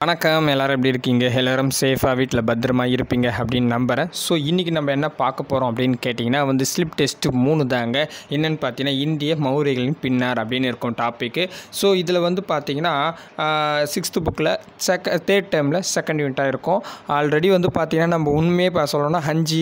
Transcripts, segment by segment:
வணக்கம் எல்லாரும் எப்படி இருக்கீங்க எல்லாரும் சேஃபாக வீட்டில் பத்திரமா இருப்பீங்க அப்படின்னு நம்புகிறேன் ஸோ இன்றைக்கி நம்ம என்ன பார்க்க போகிறோம் அப்படின்னு கேட்டிங்கன்னா வந்து ஸ்லிப் டெஸ்ட்டு மூணு தாங்க என்னென்னு பார்த்தீங்கன்னா இந்திய மௌரிகளின் பின்னார் அப்படின்னு இருக்கும் டாப்பிக்கு ஸோ இதில் வந்து பார்த்தீங்கன்னா சிக்ஸ்த்து புக்கில் செக தேர்ட் டைமில் செகண்ட் யூனிட்டாக இருக்கும் ஆல்ரெடி வந்து பார்த்தீங்கன்னா நம்ம உண்மையே இப்போ சொல்லணும்னா அஞ்சு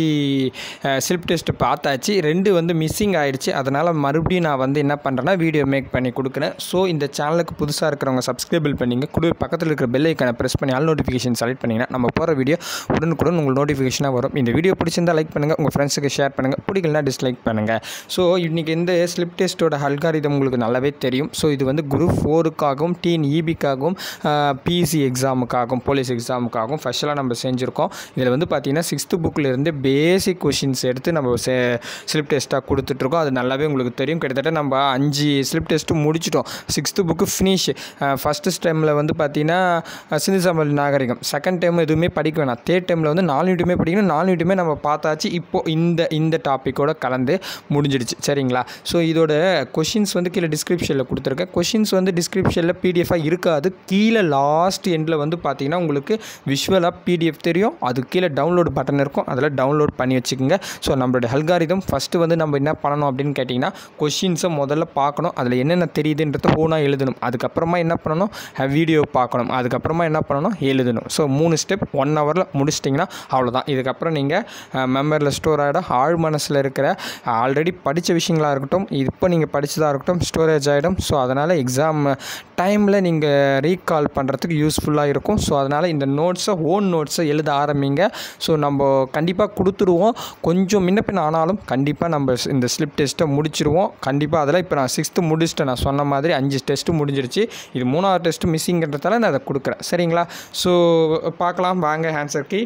ஸ்லிப் டெஸ்ட்டு பார்த்தாச்சு ரெண்டு வந்து மிஸ்ஸிங் ஆயிடுச்சு அதனால் மறுபடியும் நான் வந்து என்ன பண்ணுறேன்னா வீடியோ மேக் பண்ணி கொடுக்குறேன் ஸோ இந்த சேனலுக்கு புதுசாக இருக்கிறவங்க சப்ஸ்கிரைபிள் பண்ணிங்க கூட பக்கத்தில் இருக்கிற பெல் ஐக்கனை ப்ரெஸ் பண்ணி ஆல் நோட்டிஃபிகேஷன் செலக்ட் பண்ணிங்கன்னா நம்ம போகிற வீடியோ உடனுக்குடன் உங்களுக்கு நோட்டிஃபிகேஷனாக வரும் இந்த வீடியோ பிடிச்சிருந்தா லைக் பண்ணுங்கள் உங்கள் ஃப்ரெண்ட்ஸுக்கு ஷேர் பண்ணுங்கள் பிடிக்கலனா டிஸ்லைக் பண்ணுங்கள் ஸோ இன்றைக்கி இந்த ஸ்லிப் டெஸ்ட்டோட அல்காரிதம் உங்களுக்கு நல்லாவே தெரியும் ஸோ இது வந்து குரூப் ஃபோருக்காகவும் டீன் இபிக்காகவும் பிசி எக்ஸாமுக்காகவும் போலீஸ் எக்ஸாமுக்காகவும் ஃபஸ்ட்டெல்லாம் நம்ம செஞ்சுருக்கோம் இதில் வந்து பார்த்திங்கன்னா சிக்ஸ்த்து புக்கிலேருந்து பேசிக் கொஷின்ஸ் எடுத்து நம்ம ஸ்லிப் டெஸ்ட்டாக கொடுத்துட்ருக்கோம் அது நல்லாவே உங்களுக்கு தெரியும் கிட்டத்தட்ட நம்ம அஞ்சு ஸ்லிப் டெஸ்ட்டு முடிச்சிட்டோம் சிக்ஸ்த்து புக்கு ஃபினிஷ் ஃபஸ்ட்டு டைமில் வந்து பார்த்தீங்கன்னா சிந்து சமல் நாகரிகம் செகண்ட் டைம் எதுவுமே படிக்க வேணாம் தேர்ட் டைமில் வந்து நாலு யூனிட்டுமே படிக்கணும் நாலு யூனிட்டுமே நம்ம பார்த்தாச்சு இப்போது இந்த இந்த டாப்பிக்கோட கலந்து முடிஞ்சிடுச்சு சரிங்களா ஸோ இதோட கொஷின்ஸ் வந்து கீழே டிஸ்கிரிப்ஷனில் கொடுத்துருக்கேன் கொஷின்ஸ் வந்து டிஸ்கிரிப்ஷனில் பிடிஎஃபாக இருக்காது கீழே லாஸ்ட் எண்டில் வந்து பார்த்தீங்கன்னா உங்களுக்கு விஷுவலாக பிடிஎஃப் தெரியும் அது கீழே டவுன்லோட் பட்டன் இருக்கும் அதில் டவுன்லோட் பண்ணி வச்சுக்கோங்க ஸோ நம்மளோட அல்காரிதம் ஃபஸ்ட்டு வந்து நம்ம என்ன பண்ணணும் அப்படின்னு கேட்டிங்கன்னா கொஷின்ஸை முதல்ல பார்க்கணும் அதில் என்னென்ன தெரியுதுன்றத ஓனாக எழுதணும் அதுக்கப்புறமா என்ன பண்ணணும் வீடியோ பார்க்கணும் அதுக்கப்புறமா என்ன பண்ணணும் எழுதணும் ஸோ மூணு ஸ்டெப் ஒன் ஹவரில் முடிச்சிட்டிங்கன்னா அவ்வளோதான் இதுக்கப்புறம் நீங்கள் மெமரியில் ஸ்டோர் ஆகிடும் ஆழ் மனசில் இருக்கிற ஆல்ரெடி படித்த விஷயங்களாக இருக்கட்டும் இப்போ நீங்கள் படித்ததாக இருக்கட்டும் ஸ்டோரேஜ் ஆகிடும் ஸோ அதனால் எக்ஸாம் டைமில் நீங்கள் ரீகால் பண்ணுறதுக்கு யூஸ்ஃபுல்லாக இருக்கும் ஸோ அதனால் இந்த நோட்ஸை ஓன் நோட்ஸை எழுத ஆரம்பிங்க ஸோ நம்ம கண்டிப்பாக கொடுத்துருவோம் கொஞ்சம் முன்ன பின்ன ஆனாலும் கண்டிப்பாக நம்ம இந்த ஸ்லிப் டெஸ்ட்டை முடிச்சிருவோம் கண்டிப்பாக அதில் இப்போ நான் சிக்ஸ்த்து முடிச்சுட்டேன் நான் சொன்ன மாதிரி அஞ்சு டெஸ்ட்டு முடிஞ்சிருச்சு இது மூணாவது டெஸ்ட்டு மிஸ்ஸிங்கிறதால நான் அதை கொடுக்குறேன் சரிங்களா ஸோ பார்க்கலாம் வாங்க ஆன்சர் கீ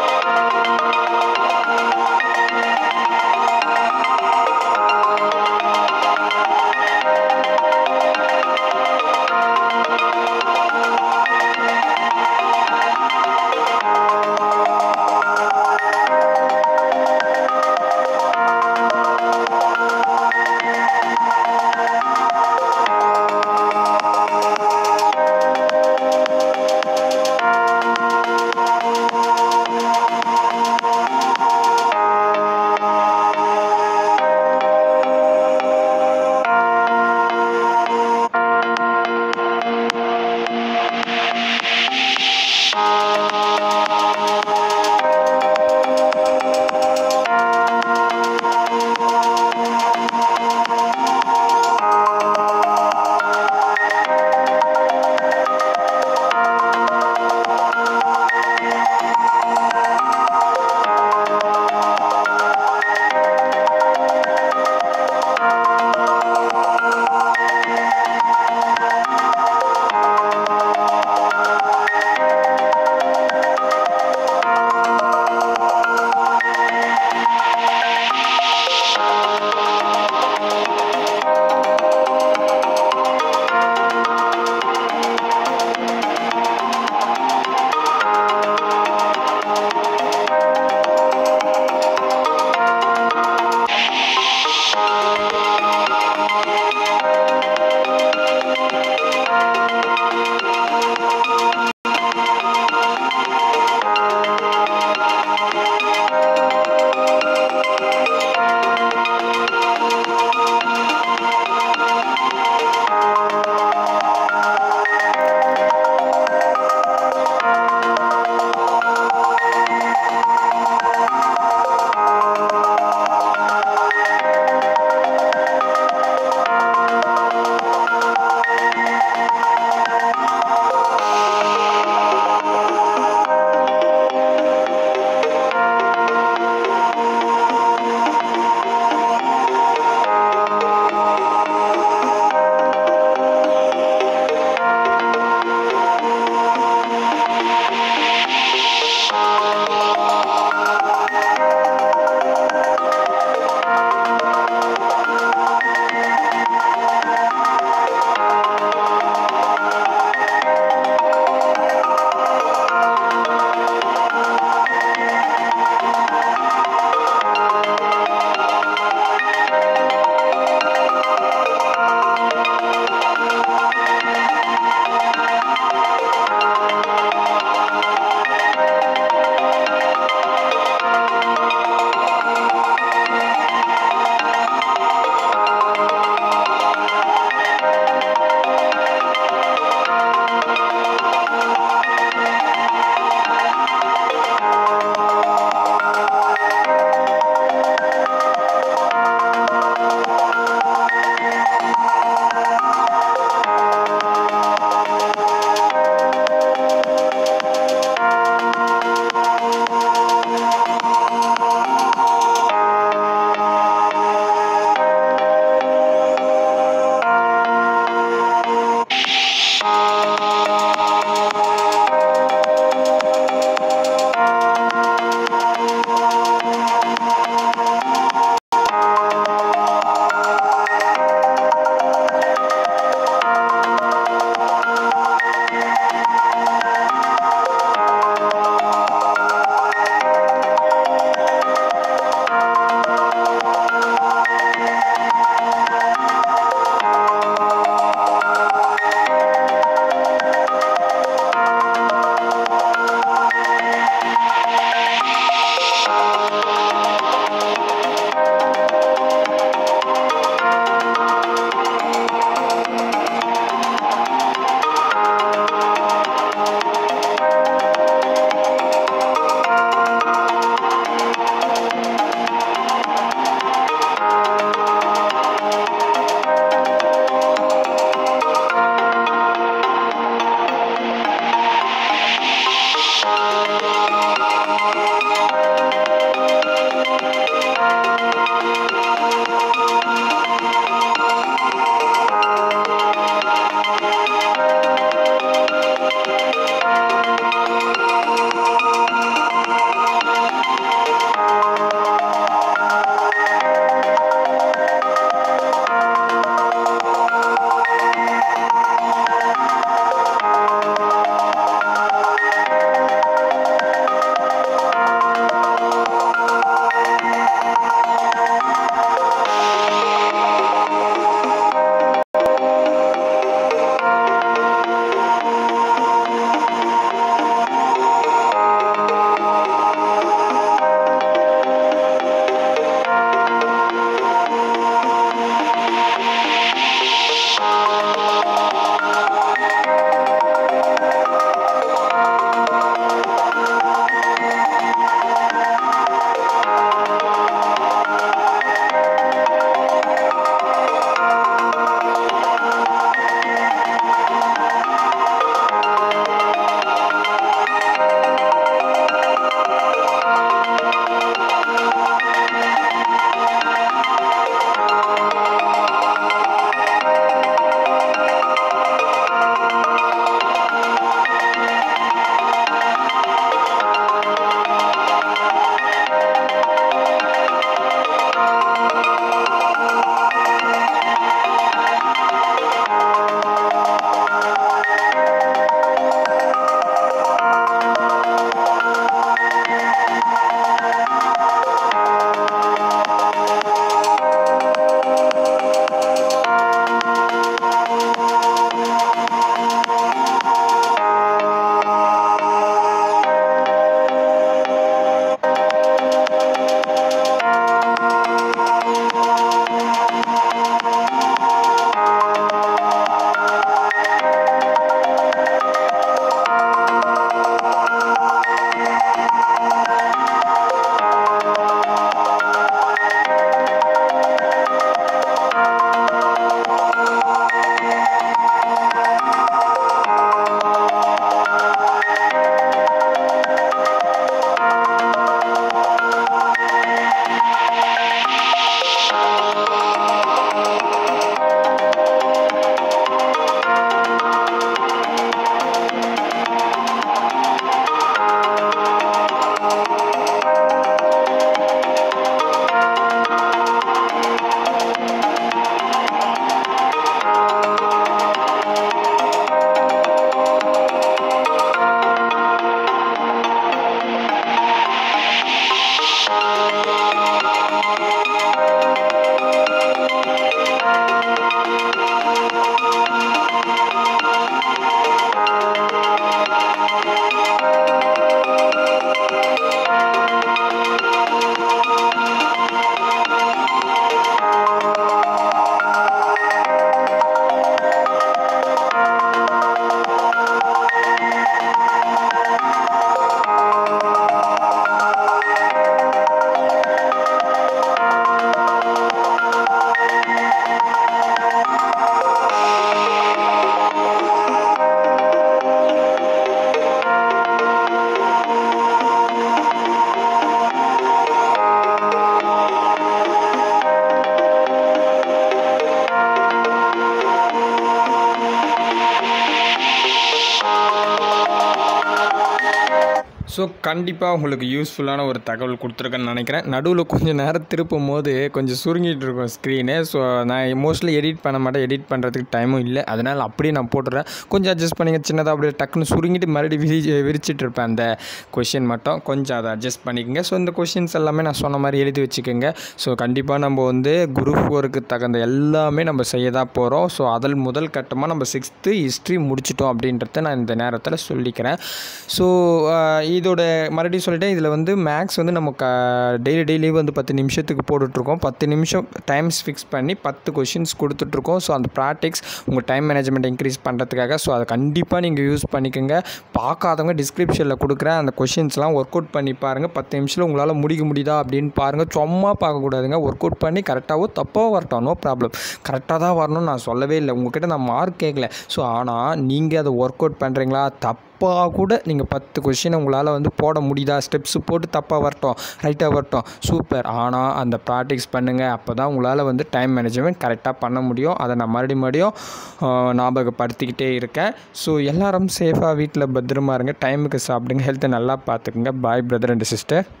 ஸோ கண்டிப்பாக உங்களுக்கு யூஸ்ஃபுல்லான ஒரு தகவல் கொடுத்துருக்கேன்னு நினைக்கிறேன் நடுவில் கொஞ்சம் நேரம் திருப்பும் போது கொஞ்சம் சுருங்கிட்டு இருக்கும் ஸ்க்ரீனு ஸோ நான் மோஸ்ட்லி எடிட் பண்ண மாட்டேன் எடிட் பண்ணுறதுக்கு டைமும் இல்லை அதனால் அப்படியே நான் போட்டுறேன் கொஞ்சம் அட்ஜஸ்ட் பண்ணிங்க சின்னதாக அப்படியே டக்குன்னு சுருங்கிட்டு மறுபடியும் விரி விரிச்சிட்டு இருப்பேன் அந்த கொஷின் மட்டும் கொஞ்சம் அதை அட்ஜஸ்ட் பண்ணிக்கோங்க ஸோ இந்த கொஷின்ஸ் எல்லாமே நான் சொன்ன மாதிரி எழுதி வச்சுக்கோங்க ஸோ கண்டிப்பாக நம்ம வந்து குரூப் ஃபோருக்கு தகுந்த எல்லாமே நம்ம செய்ய தான் போகிறோம் ஸோ அதில் முதல் கட்டமாக நம்ம சிக்ஸ்த்து ஹிஸ்ட்ரி முடிச்சிட்டோம் அப்படின்றத நான் இந்த நேரத்தில் சொல்லிக்கிறேன் ஸோ இதோட மறுபடியும் சொல்லிட்டேன் இதில் வந்து மேக்ஸ் வந்து நம்ம க டெய்லி டெய்லி வந்து பத்து நிமிஷத்துக்கு போட்டுட்ருக்கோம் பத்து நிமிஷம் டைம்ஸ் ஃபிக்ஸ் பண்ணி பத்து கொஷின்ஸ் கொடுத்துட்ருக்கோம் ஸோ அந்த ப்ராக்டிக்ஸ் உங்கள் டைம் மேனேஜ்மெண்ட் இன்க்ரீஸ் பண்ணுறதுக்காக ஸோ அதை கண்டிப்பாக நீங்கள் யூஸ் பண்ணிக்கோங்க பார்க்காதவங்க டிஸ்கிரிப்ஷனில் கொடுக்குறேன் அந்த கொஷின்ஸ்லாம் ஒர்க் அவுட் பண்ணி பாருங்கள் பத்து நிமிஷத்தில் உங்களால் முடிக்க முடியுதா அப்படின்னு பாருங்கள் சும்மா பார்க்கக்கூடாதுங்க ஒர்க் அவுட் பண்ணி கரெக்டாகவோ தப்பாக வரட்டும் நோ ப்ராப்ளம் கரெக்டாக தான் வரணும்னு நான் சொல்லவே இல்லை உங்ககிட்ட நான் மார்க் கேட்கல ஸோ ஆனால் நீங்கள் அதை ஒர்க் அவுட் பண்ணுறீங்களா தப்பு தப்பாக கூட நீங்கள் பத்து கொஷினை உங்களால் வந்து போட முடியுதா ஸ்டெப்ஸு போட்டு தப்பாக வரட்டும் ரைட்டாக வரட்டும் சூப்பர் ஆனால் அந்த ப்ராக்டிக்ஸ் பண்ணுங்கள் அப்போ தான் உங்களால் வந்து டைம் மேனேஜ்மெண்ட் கரெக்டாக பண்ண முடியும் அதை நான் மறுபடியும் மறுபடியும் ஞாபகப்படுத்திக்கிட்டே இருக்கேன் ஸோ எல்லாரும் சேஃபாக வீட்டில் பத்திரமா இருங்க டைமுக்கு சாப்பிடுங்க ஹெல்த்தை நல்லா பார்த்துக்குங்க பாய் பிரதர் அண்ட் சிஸ்டர்